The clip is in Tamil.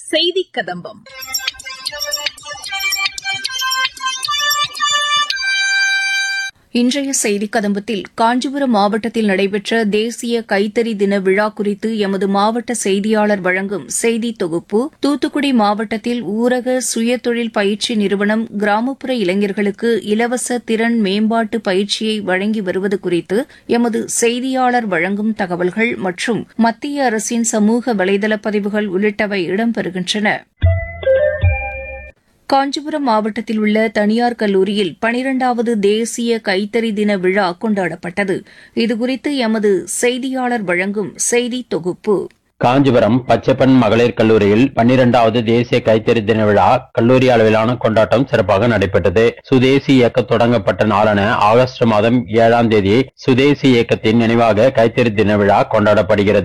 செய்தி கதம்பம் இன்றைய செய்திக் கதம்பத்தில் காஞ்சிபுரம் மாவட்டத்தில் நடைபெற்ற தேசிய கைத்தறி தின விழா குறித்து எமது மாவட்ட செய்தியாளர் வழங்கும் செய்தி தொகுப்பு தூத்துக்குடி மாவட்டத்தில் ஊரக சுயதொழில் பயிற்சி நிறுவனம் கிராமப்புற இளைஞர்களுக்கு இலவச திறன் மேம்பாட்டு பயிற்சியை வழங்கி வருவது குறித்து எமது செய்தியாளர் வழங்கும் தகவல்கள் மற்றும் மத்திய அரசின் சமூக வலைதள பதிவுகள் உள்ளிட்டவை இடம்பெறுகின்றன காஞ்சிபுரம் மாவட்டத்தில் உள்ள தனியார் கல்லூரியில் பனிரெண்டாவது தேசிய கைத்தறி தின விழா கொண்டாடப்பட்டது இதுகுறித்து எமது செய்தியாளர் வழங்கும் செய்தி தொகுப்பு காஞ்சிபுரம் பச்சைப்பன் மகளிர் கல்லூரியில் பன்னிரெண்டாவது தேசிய கைத்தறி தின விழா கல்லூரி அளவிலான கொண்டாட்டம் சிறப்பாக நடைபெற்றது சுதேசி இயக்கம் தொடங்கப்பட்ட நாளான ஆகஸ்ட் மாதம் ஏழாம் தேதி சுதேசி இயக்கத்தின் நினைவாக கைத்தறி தின விழா கொண்டாடப்படுகிறது